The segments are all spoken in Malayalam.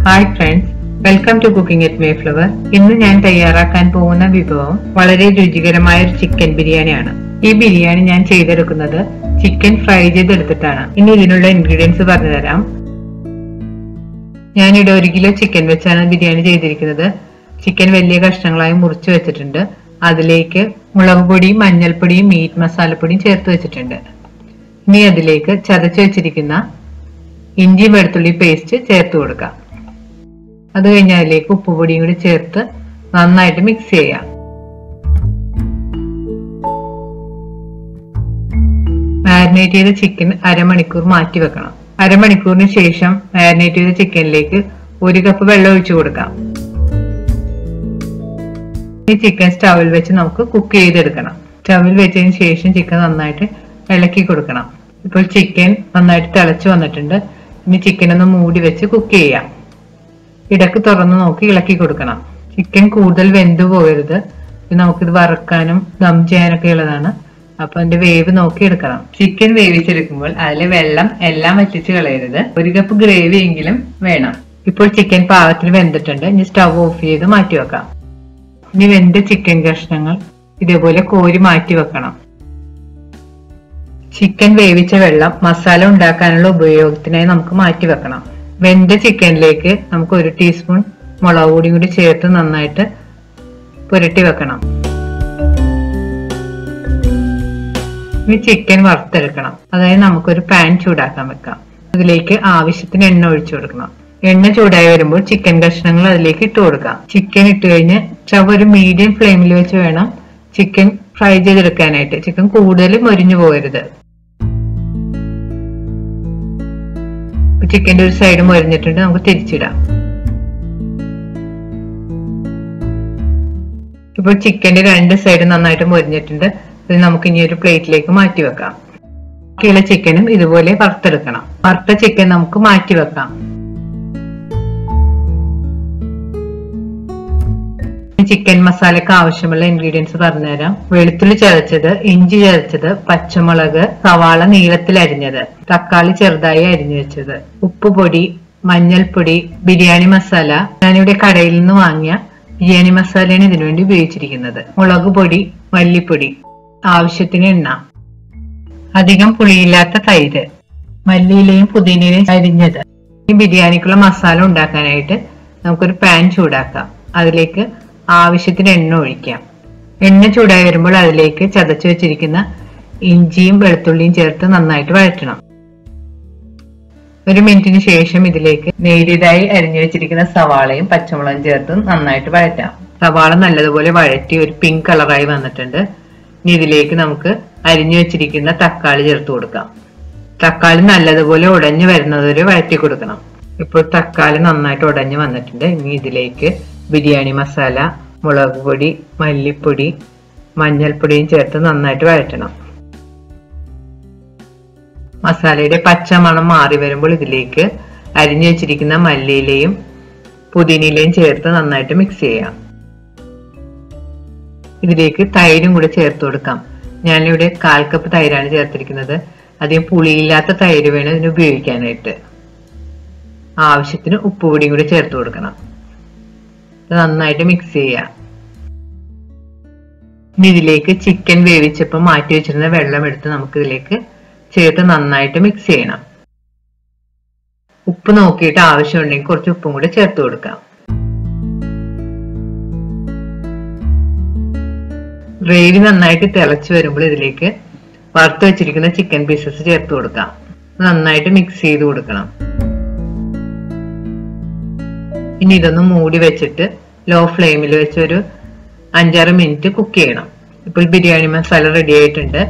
hi friends welcome to cooking at Mayflower ഇന്ന് ഞാൻ തയ്യാറാക്കാൻ പോകുന്ന വിഭവം വളരെ രുചികരമായ ഒരു ചിക്കൻ ബിരിയാണിയാണ് ഈ ബിരിയാണി ഞാൻ ചെയ്തെടുക്കുന്നത് ചിക്കൻ ഫ്രൈ ചെയ്തെടുത്തിട്ടാണ് ഇനി ഇതിനുള്ള ഇൻഗ്രീഡിയൻസ് പറഞ്ഞു തരാം ഞാനിവിടെ ഒരു കിലോ ചിക്കൻ വെച്ചാണ് ബിരിയാണി ചെയ്തിരിക്കുന്നത് ചിക്കൻ വലിയ കഷ്ണങ്ങളായി മുറിച്ച് വെച്ചിട്ടുണ്ട് അതിലേക്ക് മുളക് പൊടിയും മഞ്ഞൾപ്പൊടിയും മീറ്റ് മസാലപ്പൊടിയും ചേർത്ത് വെച്ചിട്ടുണ്ട് ഇനി അതിലേക്ക് ചതച്ച് വെച്ചിരിക്കുന്ന ഇഞ്ചി വെളുത്തുള്ളി പേസ്റ്റ് ചേർത്ത് കൊടുക്കാം അത് കഴിഞ്ഞ് അതിലേക്ക് ഉപ്പുപൊടിയും കൂടി ചേർത്ത് നന്നായിട്ട് മിക്സ് ചെയ്യാം മാരിനേറ്റ് ചെയ്ത ചിക്കൻ അരമണിക്കൂർ മാറ്റി വെക്കണം അരമണിക്കൂറിന് ശേഷം മാരിനേറ്റ് ചെയ്ത ചിക്കനിലേക്ക് ഒരു കപ്പ് വെള്ളം ഒഴിച്ചു കൊടുക്കാം ഈ ചിക്കൻ സ്റ്റവിൽ വെച്ച് നമുക്ക് കുക്ക് ചെയ്തെടുക്കണം സ്റ്റവിൽ വെച്ചതിന് ശേഷം ചിക്കൻ നന്നായിട്ട് ഇളക്കി കൊടുക്കണം ഇപ്പോൾ ചിക്കൻ നന്നായിട്ട് തിളച്ചു വന്നിട്ടുണ്ട് ഇനി ചിക്കൻ ഒന്ന് മൂടി വെച്ച് കുക്ക് ചെയ്യാം ഇടക്ക് തുറന്ന് നോക്കി ഇളക്കി കൊടുക്കണം ചിക്കൻ കൂടുതൽ വെന്തു പോകരുത് ഇത് നമുക്കിത് വറക്കാനും ദം ചെയ്യാനൊക്കെ ഉള്ളതാണ് അപ്പൊ അതിന്റെ വേവ് നോക്കി എടുക്കണം ചിക്കൻ വേവിച്ചെടുക്കുമ്പോൾ അതിലെ വെള്ളം എല്ലാം വറ്റിച്ച് കളയരുത് ഒരു കപ്പ് ഗ്രേവി എങ്കിലും വേണം ഇപ്പോൾ ചിക്കൻ പാകത്തിന് വെന്തിട്ടുണ്ട് ഇനി സ്റ്റവ് ഓഫ് ചെയ്ത് മാറ്റി വെക്കാം ഇനി വെന്ത ചിക്കൻ കഷ്ണങ്ങൾ ഇതേപോലെ കോരി മാറ്റി വെക്കണം ചിക്കൻ വേവിച്ച വെള്ളം മസാല ഉണ്ടാക്കാനുള്ള ഉപയോഗത്തിനായി നമുക്ക് മാറ്റി വെക്കണം വെന്ത ചിക്കനിലേക്ക് നമുക്ക് ഒരു ടീസ്പൂൺ മുളക് പൊടിയും കൂടി ചേർത്ത് നന്നായിട്ട് പുരട്ടി വെക്കണം ഇനി ചിക്കൻ വറുത്തെടുക്കണം അതായത് നമുക്കൊരു പാൻ ചൂടാക്കാൻ വെക്കാം അതിലേക്ക് ആവശ്യത്തിന് എണ്ണ ഒഴിച്ചു കൊടുക്കണം എണ്ണ ചൂടായി വരുമ്പോൾ ചിക്കൻ കഷ്ണങ്ങൾ അതിലേക്ക് ഇട്ട് കൊടുക്കാം ചിക്കൻ ഇട്ട് കഴിഞ്ഞ് ചവ ഒരു മീഡിയം ഫ്ലെയിമിൽ വെച്ച് വേണം ചിക്കൻ ഫ്രൈ ചെയ്തെടുക്കാനായിട്ട് ചിക്കൻ കൂടുതൽ മൊരിഞ്ഞു പോകരുത് ചിക്കന്റെ ഒരു സൈഡ് മൊരിഞ്ഞിട്ടുണ്ട് നമുക്ക് തിരിച്ചിടാം ഇപ്പോൾ ചിക്കന്റെ രണ്ട് സൈഡ് നന്നായിട്ട് മൊരിഞ്ഞിട്ടുണ്ട് ഇത് നമുക്ക് ഇനി ഒരു പ്ലേറ്റിലേക്ക് മാറ്റി വെക്കാം ബാക്കിയുള്ള ചിക്കനും ഇതുപോലെ വറുത്തെടുക്കണം വറുത്ത ചിക്കൻ നമുക്ക് മാറ്റി വെക്കാം ചിക്കൻ മസാലക്ക് ആവശ്യമുള്ള ഇൻഗ്രീഡിയൻസ് പറഞ്ഞുതരാം വെളുത്തുള്ളി ചതച്ചത് ഇഞ്ചി ചതച്ചത് പച്ചമുളക് സവാള നീളത്തിൽ അരിഞ്ഞത് തക്കാളി ചെറുതായി അരിഞ്ഞു വെച്ചത് ഉപ്പുപൊടി മഞ്ഞൾപ്പൊടി ബിരിയാണി മസാല ഞാനിവിടെ കടയിൽ നിന്ന് വാങ്ങിയ ബിരിയാണി മസാലയാണ് ഇതിനുവേണ്ടി ഉപയോഗിച്ചിരിക്കുന്നത് മുളക് പൊടി മല്ലിപ്പൊടി ആവശ്യത്തിന് എണ്ണ അധികം പുളിയില്ലാത്ത തൈര് മല്ലിയിലയും പുതിനയിലയും അരിഞ്ഞത് ഈ ബിരിയാണിക്കുള്ള മസാല ഉണ്ടാക്കാനായിട്ട് നമുക്കൊരു പാൻ ചൂടാക്കാം അതിലേക്ക് ആവശ്യത്തിന് എണ്ണ ഒഴിക്കാം എണ്ണ ചൂടായി വരുമ്പോൾ അതിലേക്ക് ചതച്ചു വെച്ചിരിക്കുന്ന ഇഞ്ചിയും വെളുത്തുള്ളിയും ചേർത്ത് നന്നായിട്ട് വഴറ്റണം ഒരു മിനിറ്റിന് ശേഷം ഇതിലേക്ക് നേരിയതായി അരിഞ്ഞു വെച്ചിരിക്കുന്ന സവാളയും പച്ചമുളകും ചേർത്ത് നന്നായിട്ട് വഴറ്റാം സവാള നല്ലതുപോലെ വഴറ്റി ഒരു പിങ്ക് കളറായി വന്നിട്ടുണ്ട് ഇനി ഇതിലേക്ക് നമുക്ക് അരിഞ്ഞു വെച്ചിരിക്കുന്ന തക്കാളി ചേർത്ത് കൊടുക്കാം തക്കാളി നല്ലതുപോലെ ഉടഞ്ഞു വരുന്നതുവരെ വഴറ്റി കൊടുക്കണം ഇപ്പോൾ തക്കാളി നന്നായിട്ട് ഉടഞ്ഞു വന്നിട്ടുണ്ട് ഇനി ഇതിലേക്ക് ബിരിയാണി മസാല മുളക് പൊടി മല്ലിപ്പൊടി മഞ്ഞൾപ്പൊടിയും ചേർത്ത് നന്നായിട്ട് വഴറ്റണം മസാലയുടെ പച്ച മണം മാറി വരുമ്പോൾ ഇതിലേക്ക് അരിഞ്ഞു വെച്ചിരിക്കുന്ന മല്ലിയിലയും പുതിനയിലയും ചേർത്ത് നന്നായിട്ട് മിക്സ് ചെയ്യാം ഇതിലേക്ക് തൈരും കൂടെ ചേർത്ത് കൊടുക്കാം ഞാനിവിടെ കാൽ കപ്പ് തൈരാണ് ചേർത്തിരിക്കുന്നത് അധികം പുളിയില്ലാത്ത തൈര് വേണം ഇതിന് ഉപയോഗിക്കാനായിട്ട് ആവശ്യത്തിന് ഉപ്പുപൊടിയും കൂടി ചേർത്ത് കൊടുക്കണം ഇത് നന്നായിട്ട് മിക്സ് ചെയ്യാം ഇനി ഇതിലേക്ക് ചിക്കൻ വേവിച്ചപ്പോൾ മാറ്റി വെച്ചിരുന്ന വെള്ളം എടുത്ത് നമുക്ക് ഇതിലേക്ക് ചേർത്ത് നന്നായിട്ട് മിക്സ് ചെയ്യണം ഉപ്പ് നോക്കിയിട്ട് ആവശ്യമുണ്ടെങ്കിൽ കുറച്ച് ഉപ്പും കൂടി ചേർത്ത് കൊടുക്കാം ഗ്രേവി നന്നായിട്ട് തിളച്ച് വരുമ്പോൾ ഇതിലേക്ക് വറുത്ത് വെച്ചിരിക്കുന്ന ചിക്കൻ പീസസ് ചേർത്ത് കൊടുക്കാം നന്നായിട്ട് മിക്സ് ചെയ്ത് കൊടുക്കണം ഇനി ഇതൊന്ന് മൂടി വെച്ചിട്ട് ലോ ഫ്ലെയിമിൽ വെച്ച് ഒരു അഞ്ചാറ് മിനിറ്റ് കുക്ക് ചെയ്യണം ഇപ്പോൾ ബിരിയാണി മസാല റെഡി ആയിട്ടുണ്ട്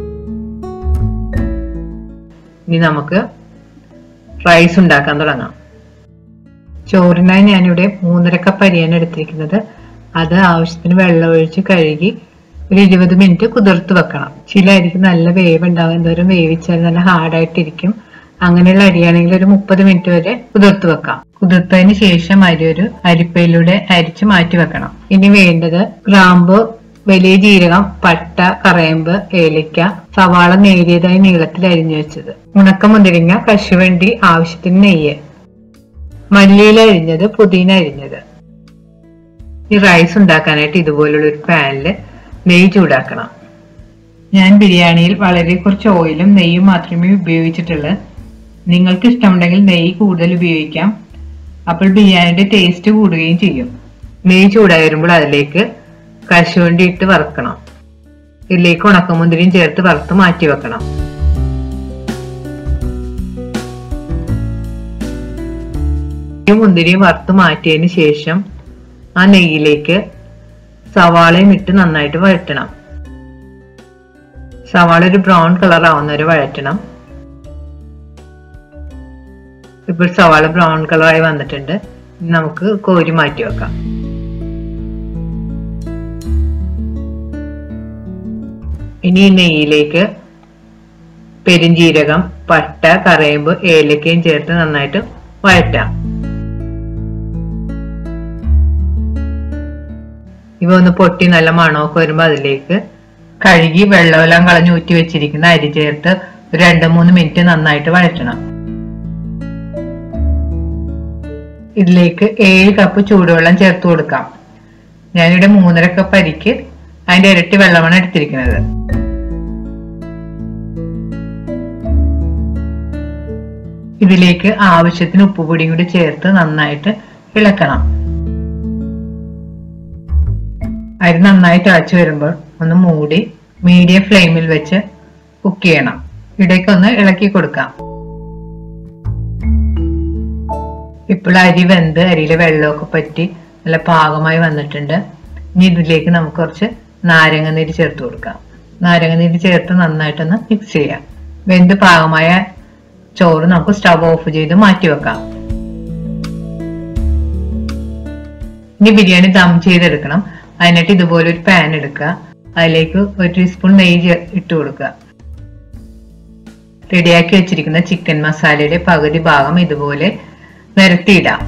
ഇനി നമുക്ക് റൈസ് ഉണ്ടാക്കാൻ തുടങ്ങാം ചോറിനായി ഞാനിവിടെ മൂന്നര കപ്പ് അരിയാണ് എടുത്തിരിക്കുന്നത് അത് ആവശ്യത്തിന് വെള്ളം ഒഴിച്ച് കഴുകി ഒരു ഇരുപത് മിനിറ്റ് കുതിർത്ത് വെക്കണം ചില അരിക്ക് നല്ല വേവ് ഉണ്ടാവും എന്തോരം വേവിച്ചാൽ നല്ല ഹാർഡായിട്ടിരിക്കും അങ്ങനെയുള്ള അരിയാണെങ്കിൽ ഒരു മുപ്പത് മിനിറ്റ് വരെ കുതിർത്ത് വെക്കാം കുതിർത്തതിന് ശേഷം അരി ഒരു അരിപ്പയിലൂടെ അരിച്ച് മാറ്റി വെക്കണം ഇനി വേണ്ടത് ഗ്രാമ്പ് വലിയ ജീരകം പട്ട കറയമ്പ് ഏലക്ക സവാള നേരിയതായി നീളത്തിൽ അരിഞ്ഞു വെച്ചത് ഉണക്കമുന്തിരിങ്ങ കശുവണ്ടി ആവശ്യത്തിന് നെയ്യ് മല്ലിയില അരിഞ്ഞത് പുതിന അരിഞ്ഞത് ഈ റൈസ് ഉണ്ടാക്കാനായിട്ട് ഇതുപോലുള്ള ഒരു പാനിൽ നെയ്യ് ചൂടാക്കണം ഞാൻ ബിരിയാണിയിൽ വളരെ കുറച്ച് ഓയിലും നെയ്യും മാത്രമേ ഉപയോഗിച്ചിട്ടുള്ളൂ നിങ്ങൾക്ക് ഇഷ്ടമുണ്ടെങ്കിൽ നെയ്യ് കൂടുതൽ ഉപയോഗിക്കാം അപ്പോൾ ബിരിയാണിയുടെ ടേസ്റ്റ് കൂടുകയും ചെയ്യും നെയ്യ് ചൂടായി വരുമ്പോൾ അതിലേക്ക് കശുവണ്ടി ഇട്ട് വറുക്കണം ഇതിലേക്ക് ഉണക്കമുന്തിരിയും ചേർത്ത് വറുത്ത് മാറ്റി വെക്കണം ഈ മുന്തിരിയും വറുത്ത് മാറ്റിയതിന് ശേഷം ആ നെയ്യിലേക്ക് സവാളയും ഇട്ട് നന്നായിട്ട് വഴറ്റണം സവാള ഒരു ബ്രൗൺ കളർ ആവുന്നവരെ വഴറ്റണം ഇപ്പോൾ സവാള ബ്രൗൺ കളറായി വന്നിട്ടുണ്ട് ഇനി നമുക്ക് കോരി മാറ്റി വെക്കാം ഇനി ഈ നെയ്യിലേക്ക് പെരിഞ്ജീരകം പട്ട കറയമ്പ് ഏലക്കയും ചേർത്ത് നന്നായിട്ട് വഴറ്റാം ഇവ ഒന്ന് പൊട്ടി നല്ല മണമൊക്കെ വരുമ്പോൾ അതിലേക്ക് കഴുകി വെള്ളമെല്ലാം കളഞ്ഞ് ഊറ്റി വെച്ചിരിക്കുന്ന അരി ചേർത്ത് ഒരു രണ്ട് മൂന്ന് മിനിറ്റ് നന്നായിട്ട് വഴറ്റണം ഇതിലേക്ക് ഏഴ് കപ്പ് ചൂടുവെള്ളം ചേർത്ത് കൊടുക്കാം ഞാനിവിടെ മൂന്നര കപ്പ് അരിക്ക് അതിന്റെ ഇരട്ടി വെള്ളമാണ് എടുത്തിരിക്കുന്നത് ഇതിലേക്ക് ആവശ്യത്തിന് ഉപ്പുപൊടിയും കൂടി ചേർത്ത് നന്നായിട്ട് ഇളക്കണം അരി നന്നായി തിളച്ചു വരുമ്പോൾ ഒന്ന് മൂടി മീഡിയം ഫ്ലെയിമിൽ വെച്ച് കുക്ക് ചെയ്യണം ഇടയ്ക്കൊന്ന് ഇളക്കി കൊടുക്കാം ഇപ്പോൾ അരി വെന്ത് അരിയിലെ വെള്ളമൊക്കെ പറ്റി നല്ല പാകമായി വന്നിട്ടുണ്ട് ഇനി ഇതിലേക്ക് നമുക്ക് കുറച്ച് നാരങ്ങ നീര് ചേർത്ത് കൊടുക്കാം നാരങ്ങ നീര് ചേർത്ത് നന്നായിട്ടൊന്ന് മിക്സ് ചെയ്യാം വെന്ത് പാകമായ ചോറ് നമുക്ക് സ്റ്റവ് ഓഫ് ചെയ്ത് മാറ്റി വെക്കാം ഇനി ബിരിയാണി ദം ചെയ്തെടുക്കണം അതിനായിട്ട് ഇതുപോലെ ഒരു പാൻ എടുക്കുക അതിലേക്ക് ഒരു ടീസ്പൂൺ നെയ്യ് ഇട്ട് കൊടുക്കുക റെഡിയാക്കി വെച്ചിരിക്കുന്ന ചിക്കൻ മസാലയുടെ പകുതി ഭാഗം ഇതുപോലെ നിരത്തിയിടാം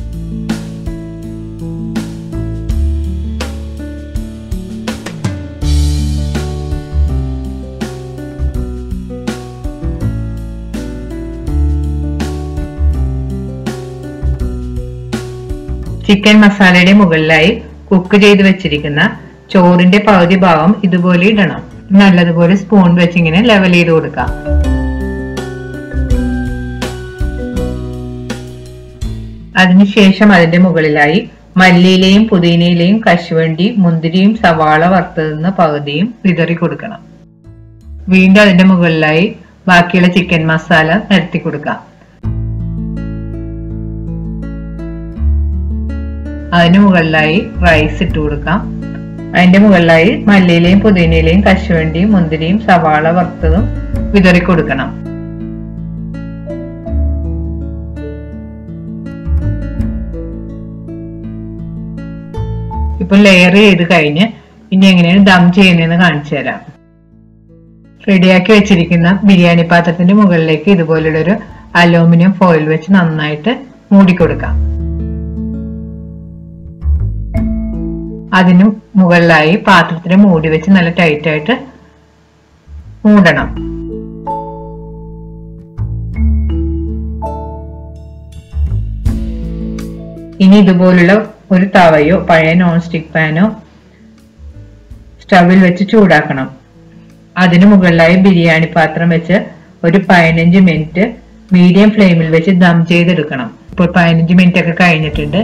ചിക്കൻ മസാലയുടെ മുകളിലായി കുക്ക് ചെയ്ത് വെച്ചിരിക്കുന്ന ചോറിന്റെ പകുതി ഭാഗം ഇതുപോലെ ഇടണം നല്ലതുപോലെ സ്പൂൺ വെച്ച് ഇങ്ങനെ ലെവൽ ചെയ്ത് കൊടുക്കാം അതിനുശേഷം അതിന്റെ മുകളിലായി മല്ലിയിലയും പുതിനയിലയും കശുവണ്ടി മുന്തിരിയും സവാള വറുത്തതെന്ന് പകുതിയും വിതറി കൊടുക്കണം വീണ്ടും അതിന്റെ മുകളിലായി ബാക്കിയുള്ള ചിക്കൻ മസാല നിരത്തി കൊടുക്കാം അതിന് മുകളിലായി റൈസ് ഇട്ട് കൊടുക്കാം അതിന്റെ മുകളിലായി മല്ലിയിലയും പുതിനയിലയും കശുവണ്ടിയും മുന്തിരിയും സവാള വറുത്തതും വിതറി കൊടുക്കണം ഇപ്പൊ ലെയർ ചെയ്ത് കഴിഞ്ഞ് ഇനി എങ്ങനെയാണ് ദം ചെയ്യുന്നതെന്ന് കാണിച്ചു തരാം റെഡിയാക്കി വെച്ചിരിക്കുന്ന ബിരിയാണി പാത്രത്തിന്റെ മുകളിലേക്ക് ഇതുപോലുള്ള ഒരു അലൂമിനിയം ഫോയിൽ വെച്ച് നന്നായിട്ട് മൂടിക്കൊടുക്കാം അതിന് മുകളിലായി പാത്രത്തിന് മൂടി വെച്ച് നല്ല ടൈറ്റ് ആയിട്ട് മൂടണം ഇനി ഇതുപോലുള്ള ഒരു തവയോ പഴയ നോൺ സ്റ്റിക് പാനോ സ്റ്റവിൽ വെച്ച് ചൂടാക്കണം അതിനു മുകളിലായി ബിരിയാണി പാത്രം വെച്ച് ഒരു പതിനഞ്ച് മിനിറ്റ് മീഡിയം ഫ്ലെയിമിൽ വെച്ച് ദം ചെയ്തെടുക്കണം ഇപ്പോൾ പതിനഞ്ച് മിനിറ്റ് ഒക്കെ കഴിഞ്ഞിട്ടുണ്ട്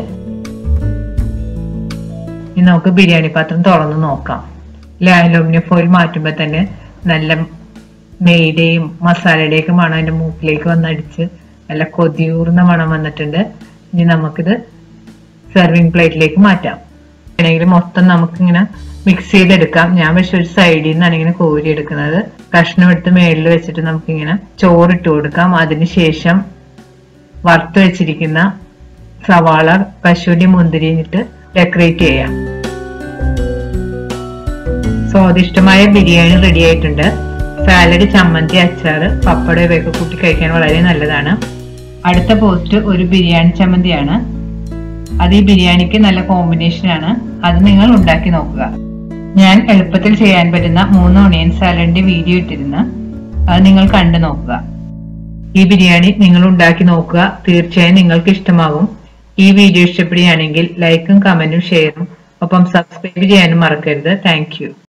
ഇനി നമുക്ക് ബിരിയാണി പാത്രം തുറന്ന് നോക്കാം അലുമിനിയം ഫോയിൽ മാറ്റുമ്പോൾ തന്നെ നല്ല നെയ്യുടെയും മസാലയുടെയൊക്കെ മണം അതിന്റെ മൂക്കിലേക്ക് വന്നടിച്ച് നല്ല കൊതിയൂർന്ന മണം വന്നിട്ടുണ്ട് ഇനി നമുക്കിത് സെർവിങ് പ്ലേറ്റിലേക്ക് മാറ്റാം വേണമെങ്കിൽ മൊത്തം നമുക്കിങ്ങനെ മിക്സ് ചെയ്തെടുക്കാം ഞാൻ പക്ഷെ ഒരു സൈഡിൽ നിന്നാണ് ഇങ്ങനെ കോരി എടുക്കുന്നത് കഷ്ണം എടുത്ത് മേളിൽ വെച്ചിട്ട് നമുക്കിങ്ങനെ ചോറിട്ട് കൊടുക്കാം അതിനുശേഷം വറുത്ത് വെച്ചിരിക്കുന്ന സവാള കശുവണ്ടി മുന്തിരിഞ്ഞിട്ട് ഡെക്കറേറ്റ് ചെയ്യാം സ്വാദിഷ്ടമായ ബിരിയാണി റെഡി ആയിട്ടുണ്ട് സാലഡ് ചമ്മന്തി അച്ചാറ് പപ്പടം ഇവയൊക്കെ കൂട്ടി കഴിക്കാൻ വളരെ നല്ലതാണ് അടുത്ത പോസ്റ്റ് ഒരു ബിരിയാണി ചമ്മന്തിയാണ് അത് ഈ ബിരിയാണിക്ക് നല്ല കോമ്പിനേഷൻ ആണ് അത് നിങ്ങൾ ഉണ്ടാക്കി നോക്കുക ഞാൻ എളുപ്പത്തിൽ ചെയ്യാൻ പറ്റുന്ന മൂന്ന് ഒണിയൻ സാലഡിന്റെ വീഡിയോ ഇട്ടിരുന്നു അത് നിങ്ങൾ കണ്ടു നോക്കുക ഈ ബിരിയാണി നിങ്ങൾ ഉണ്ടാക്കി നോക്കുക തീർച്ചയായും നിങ്ങൾക്ക് ഇഷ്ടമാകും ഈ വീഡിയോ ഇഷ്ടപ്പെടുകയാണെങ്കിൽ ലൈക്കും കമന്റും ഷെയറും ഒപ്പം സബ്സ്ക്രൈബ് ചെയ്യാനും മറക്കരുത് താങ്ക്